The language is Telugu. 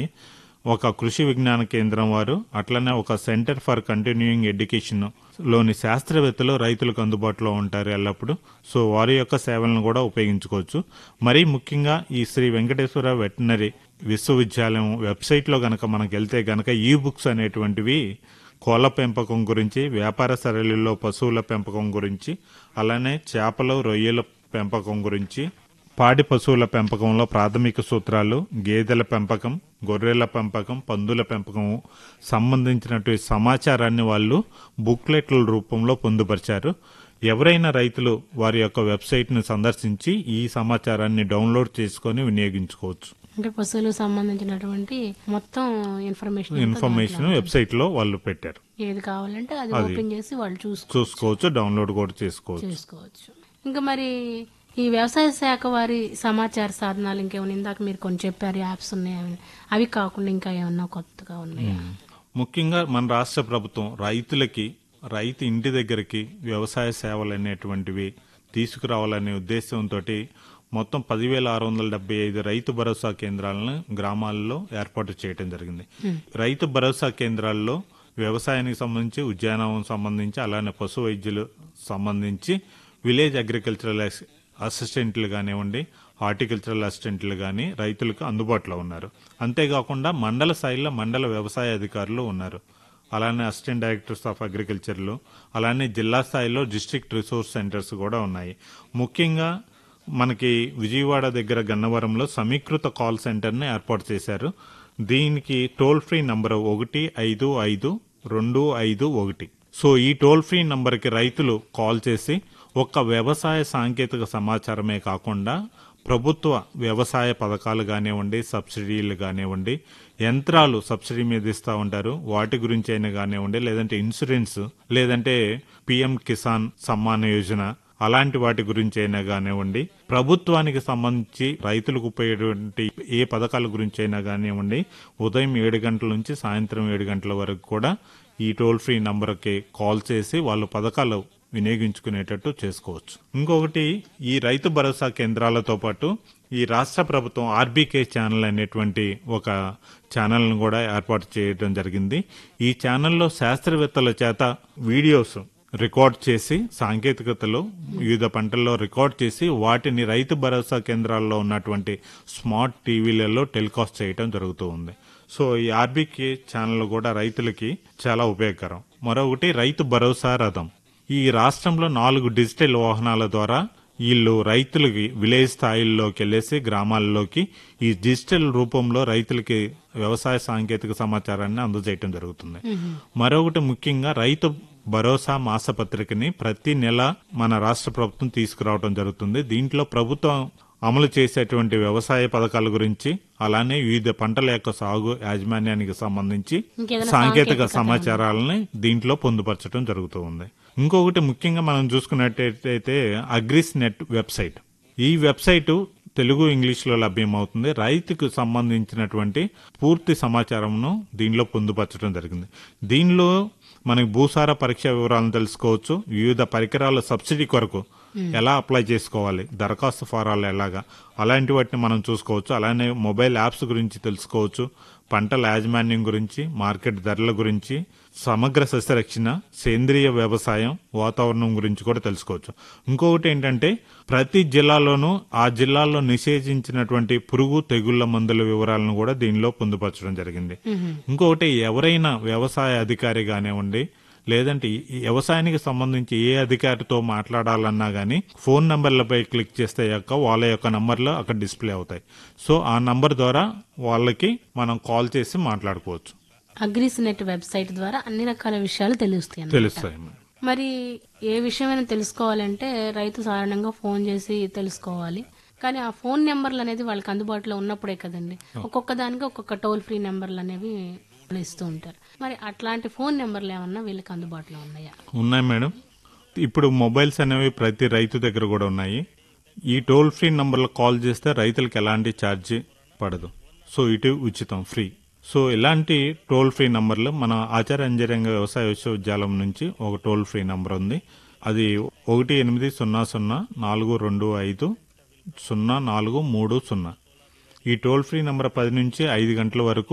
ఒక కృషి విజ్ఞాన కేంద్రం వారు అట్లనే ఒక సెంటర్ ఫర్ కంటిన్యూయింగ్ ఎడ్యుకేషన్ లోని శాస్త్రవేత్తలు రైతులకు అందుబాటులో ఉంటారు ఎల్లప్పుడూ సో వారి యొక్క సేవలను కూడా ఉపయోగించుకోవచ్చు మరీ ముఖ్యంగా ఈ శ్రీ వెంకటేశ్వర వెటనరీ విశ్వవిద్యాలయం వెబ్సైట్లో గనక మనకు వెళ్తే గనక ఈ బుక్స్ అనేటువంటివి కోళ్ల పెంపకం గురించి వ్యాపార సరళిలో పశువుల పెంపకం గురించి అలానే చేపలు రొయ్యల పెంపకం గురించి పాడి పశువుల పెంపకంలో ప్రాథమిక సూత్రాలు గేదెల పెంపకం గొర్రెల పెంపకం పందుల పెంపకం సంబంధించినటువంటి సమాచారాన్ని వాళ్ళు బుక్లెట్ల రూపంలో పొందుపరిచారు ఎవరైనా రైతులు వారి యొక్క వెబ్సైట్ను సందర్శించి ఈ సమాచారాన్ని డౌన్లోడ్ చేసుకొని వినియోగించుకోవచ్చు అంటే పశువులకు సంబంధించినటువంటి మొత్తం ఇన్ఫర్మేషన్ అంతా ఇన్ఫర్మేషన్ వెబ్సైట్లో వాళ్ళు పెట్టారు ఏది కావాలంటే అది ఓపెన్ చేసి వాళ్ళు చూసుకో చూసుకోవచ్చు డౌన్లోడ్ కూడా చేసుకోవచ్చు చేసుకోవచ్చు ఇంకా మరి ఈ వ్యవసాయ శాఖ వారి సమాచార సాధనాలు ఇంకేమైనా ఇందాక మీరు కొన్ని చెప్పారు యాప్స్ ఉన్నాయని అవి కాకుండా ఇంకా ఏమన్నా కొత్తగా ఉన్నాయా ముఖ్యంగా మన రాష్ట్ర ప్రభుత్వం రైతులకి రైతు ఇంటి దగ్గరికి వ్యవసాయ సేవలు అనేటువంటివి తీసుకురావాలనే ఉద్దేశంతో మొత్తం పదివేల ఆరు వందల డెబ్బై ఐదు రైతు భరోసా కేంద్రాలను గ్రామాల్లో ఏర్పాటు చేయడం జరిగింది రైతు భరోసా కేంద్రాల్లో వ్యవసాయానికి సంబంధించి ఉద్యానవనం సంబంధించి అలానే పశు వైద్యులు సంబంధించి విలేజ్ అగ్రికల్చరల్ అస్- అసిస్టెంట్లు కానివ్వండి హార్టికల్చరల్ అసిస్టెంట్లు కానీ రైతులకు అందుబాటులో ఉన్నారు అంతేకాకుండా మండల స్థాయిలో మండల వ్యవసాయ అధికారులు ఉన్నారు అలానే అసిస్టెంట్ డైరెక్టర్స్ ఆఫ్ అగ్రికల్చర్లు అలానే జిల్లా స్థాయిలో డిస్ట్రిక్ట్ రిసోర్స్ సెంటర్స్ కూడా ఉన్నాయి ముఖ్యంగా మనకి విజయవాడ దగ్గర గన్నవరంలో సమీకృత కాల్ సెంటర్ని ఏర్పాటు చేశారు దీనికి టోల్ ఫ్రీ నంబర్ ఒకటి ఐదు ఐదు రెండు ఐదు ఒకటి సో ఈ టోల్ ఫ్రీ నంబర్కి రైతులు కాల్ చేసి ఒక్క వ్యవసాయ సాంకేతిక సమాచారమే కాకుండా ప్రభుత్వ వ్యవసాయ పథకాలు కానివ్వండి సబ్సిడీలు కానివ్వండి యంత్రాలు సబ్సిడీ మీద ఇస్తూ ఉంటారు వాటి గురించి అయినా కానివ్వండి లేదంటే ఇన్సూరెన్స్ లేదంటే పిఎం కిసాన్ సమ్మాన్ యోజన అలాంటి వాటి గురించి అయినా కానివ్వండి ప్రభుత్వానికి సంబంధించి రైతులకు ఉపయోగటువంటి ఏ పథకాల గురించి అయినా కానివ్వండి ఉదయం ఏడు గంటల నుంచి సాయంత్రం ఏడు గంటల వరకు కూడా ఈ టోల్ ఫ్రీ నంబర్కి కాల్ చేసి వాళ్ళు పథకాలు వినియోగించుకునేటట్టు చేసుకోవచ్చు ఇంకొకటి ఈ రైతు భరోసా కేంద్రాలతో పాటు ఈ రాష్ట్ర ప్రభుత్వం ఆర్బీకే ఛానల్ అనేటువంటి ఒక ఛానల్ను కూడా ఏర్పాటు చేయడం జరిగింది ఈ ఛానల్లో శాస్త్రవేత్తల చేత వీడియోస్ రికార్డ్ చేసి సాంకేతికతలో వివిధ పంటల్లో రికార్డ్ చేసి వాటిని రైతు భరోసా కేంద్రాల్లో ఉన్నటువంటి స్మార్ట్ టీవీలలో టెలికాస్ట్ చేయడం జరుగుతూ ఉంది సో ఈ ఆర్బీకే ఛానల్ కూడా రైతులకి చాలా ఉపయోగకరం మరొకటి రైతు భరోసా రథం ఈ రాష్ట్రంలో నాలుగు డిజిటల్ వాహనాల ద్వారా వీళ్ళు రైతులకి విలేజ్ స్థాయిల్లోకి వెళ్ళేసి గ్రామాల్లోకి ఈ డిజిటల్ రూపంలో రైతులకి వ్యవసాయ సాంకేతిక సమాచారాన్ని అందజేయటం జరుగుతుంది మరొకటి ముఖ్యంగా రైతు భరోసా మాసపత్రికని ప్రతి నెల మన రాష్ట్ర ప్రభుత్వం తీసుకురావడం జరుగుతుంది దీంట్లో ప్రభుత్వం అమలు చేసేటువంటి వ్యవసాయ పథకాల గురించి అలానే వివిధ పంటల యొక్క సాగు యాజమాన్యానికి సంబంధించి ఇంకేదైనా సాంకేతిక సమాచారాలని దీంట్లో పొందుపరచడం జరుగుతూ ఉంది ఇంకొకటి ముఖ్యంగా మనం చూసుకున్నట్టయితే అగ్రిస్ నెట్ వెబ్సైట్ ఈ వెబ్సైట్ తెలుగు ఇంగ్లీష్లో లభ్యమవుతుంది రైతుకు సంబంధించినటువంటి పూర్తి సమాచారంను దీనిలో పొందుపరచడం జరిగింది దీనిలో మనకి భూసార పరీక్ష వివరాలను తెలుసుకోవచ్చు వివిధ పరికరాల సబ్సిడీ కొరకు ఎలా అప్లై చేసుకోవాలి దరఖాస్తు ఫారాలు ఎలాగా అలాంటి వాటిని మనం చూసుకోవచ్చు అలానే మొబైల్ యాప్స్ గురించి తెలుసుకోవచ్చు పంటల యాజమాన్యం గురించి మార్కెట్ ధరల గురించి సమగ్ర సస్యరక్షణ సేంద్రియ వ్యవసాయం వాతావరణం గురించి కూడా తెలుసుకోవచ్చు ఇంకొకటి ఏంటంటే ప్రతి జిల్లాలోనూ ఆ జిల్లాలో నిషేధించినటువంటి పురుగు తెగుళ్ల మందుల వివరాలను కూడా దీనిలో పొందుపరచడం జరిగింది ఇంకొకటి ఎవరైనా వ్యవసాయ అధికారి కానివ్వండి లేదంటే ఈ వ్యవసాయానికి సంబంధించి ఏ అధికారితో మాట్లాడాలన్నా గానీ ఫోన్ నంబర్లపై క్లిక్ చేస్తే యొక్క వాళ్ళ యొక్క నంబర్లు అక్కడ డిస్ప్లే అవుతాయి సో ఆ నంబర్ ద్వారా వాళ్ళకి మనం కాల్ చేసి మాట్లాడుకోవచ్చు అగ్రిస్ నెట్ వెబ్సైట్ ద్వారా అన్ని రకాల విషయాలు తెలుస్తాయి అన్నమాట. తెలుస్తాయి మరి ఏ విషయమైనా తెలుసుకోవాలంటే రైతు సాధారణంగా ఫోన్ చేసి తెలుసుకోవాలి కానీ ఆ ఫోన్ నెంబర్లు అనేది వాళ్ళకి అందుబాటులో ఉన్నప్పుడే కదండి ఒక్కొక్క దానికి ఒక్కొక్క టోల్ ఫ్రీ నెంబర్లు అనేవి వాళ్ళు ఇస్తూ ఉంటారు మరి అట్లాంటి ఫోన్ నెంబర్లు ఏమన్నా వీళ్ళకి అందుబాటులో ఉన్నాయా ఉన్నాయి మేడం ఇప్పుడు మొబైల్స్ అనేవి ప్రతి రైతు దగ్గర కూడా ఉన్నాయి ఈ టోల్ ఫ్రీ నంబర్లో కాల్ చేస్తే రైతులకు ఎలాంటి ఛార్జ్ పడదు సో ఇటు ఉచితం ఫ్రీ సో ఇలాంటి టోల్ ఫ్రీ నంబర్లు మన ఆచార్య అంజరంగ వ్యవసాయ విశ్వవిద్యాలయం నుంచి ఒక టోల్ ఫ్రీ నంబర్ ఉంది అది ఒకటి ఎనిమిది సున్నా సున్నా నాలుగు రెండు ఐదు సున్నా నాలుగు మూడు సున్నా ఈ టోల్ ఫ్రీ నంబర్ పది నుంచి ఐదు గంటల వరకు